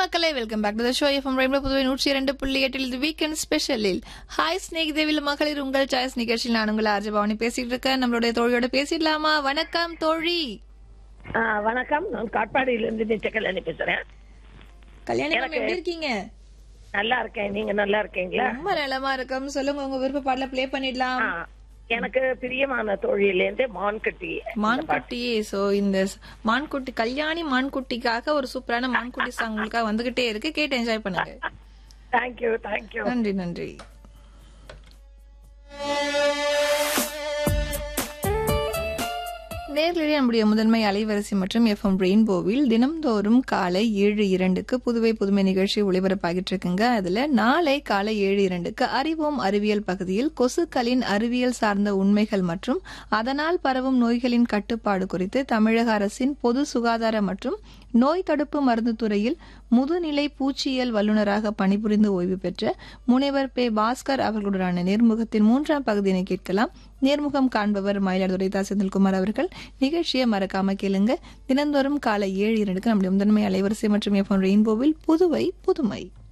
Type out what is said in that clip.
மக்களே welcome back to the show FM Rainbow Puduvai நூற்றி இரண்டு புள்ளி எட்டில் இது வீக்கெண்ட் ஸ்பெஷலில் ஹாய் ஸ்னேக் தேவில் மகளிர் உங்கள் சாய்ஸ் நிகழ்ச்சியில் நான் உங்கள் ஆர்ஜ பவானி பேசிட்டு இருக்கேன் நம்மளுடைய தோழியோட பேசிடலாமா வணக்கம் தோழி ஆ, வணக்கம் நான் காட்பாடியில இருந்து நிச்சக்கல்யாணி பேசுறேன் கல்யாணி மேம் எனக்கு- எப்படி இருக்கீங்க நல்லா இருக்கேன் நீங்க நல்லா இருக்கீங்களா ரொம்ப நலமா இருக்கும் சொல்லுங்க உங்க விருப்ப பாடல ப்ளே பண்ணிடலாம் ஆ, எனக்கு பிரியமான தோழியில இருந்து மான்கட்டி மான்குட்டி சோ இந்த ஸ்- மான்குட்டி கல்யாணி மான்குட்டிக்காக ஒரு சூப்பரான மான்குட்டி சாங் உங்களுக்காக வந்துகிட்டே இருக்கு கேட்டு என்ஜாய் பண்ணுங்க தேங்க்யூ தேங்க்யூ நன்றி நன்றி நேர்களிடையே நம்முடைய முதன்மை அலைவரிசை மற்றும் எஃப்எம் ரெயின்போவில் தினம்தோறும் காலை ஏழு இரண்டுக்கு புதுவை புதுமை நிகழ்ச்சி ஒளிபரப்பாகிட்டு இருக்குங்க அதுல நாளை காலை ஏழு இரண்டுக்கு அறிவோம் அறிவியல் பகுதியில் கொசுக்களின் அறிவியல் சார்ந்த உண்மைகள் மற்றும் அதனால் பரவும் நோய்களின் கட்டுப்பாடு குறித்து தமிழக அரசின் பொது சுகாதார மற்றும் நோய் தடுப்பு மருந்து துறையில் முதுநிலை பூச்சியியல் வல்லுநராக பணிபுரிந்து ஓய்வு பெற்ற முனைவர் பே பாஸ்கர் அவர்களுடனான நேர்முகத்தின் மூன்றாம் பகுதியினை கேட்கலாம் நேர்முகம் காண்பவர் மயிலாடுதுறை தா செந்தில்குமார் அவர்கள் நிகழ்ச்சியை மறக்காம கேளுங்க தினந்தோறும் காலை ஏழு இரண்டுக்கு நம்முடைய முதன்மை அலைவரிசை மற்றும் எஃப்எம் ரெயின்போவில் புதுவை புதுமை